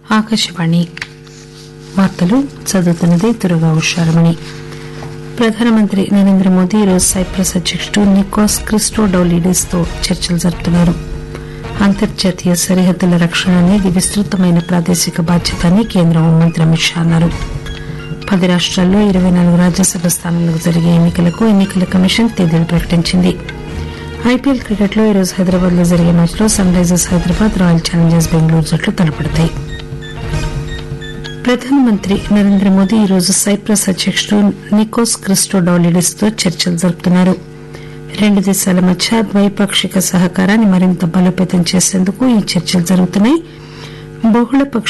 ఆకాశవాణి వార్తలు చదువుతున్నది దుర్గా ఉషారమణి ప్రధానమంత్రి నరేంద్ర మోదీ ఈరోజు సైప్రస్ అధ్యకుడు నికోస్ క్రిస్టోడౌలిడెస్ తో చర్చలు జరుపుతున్నారు అంతర్జాతీయ సరిహద్దుల రక్షణ అనేది విస్తృతమైన ప్రాదేశిక బాధ్యత అని కేంద్ర హోంమంత్రి అమిత్ షా అన్నారు పది రాష్ట్రాల్లో ఇరవై నాలుగు రాజ్యసభ స్థానాలకు జరిగే ఎన్నికలకు ఎన్నికల కమిషన్ తేదీలు ప్రకటించింది ఐపీఎల్ క్రికెట్లో ఈరోజు హైదరాబాద్ లో జరిగే మ్యాచ్లో Sunrisers Hyderabad Royal Challengers Bengaluru జట్లు తలపడతాయి ప్రధానమంత్రి నరేంద్ర మోదీ ఈరోజు సైప్రస్ అధ్యకుడు నికోస్ క్రిస్టోడౌలిడెస్ తో చర్చలు జరుపుతున్నారు రెండు దేశాల మధ్య ద్వైపాక్షిక సహకారాన్ని మరింత బలోపేతం చేసేందుకు ఈ చర్చలు జరుగుతున్నాయి బహుళపక్ష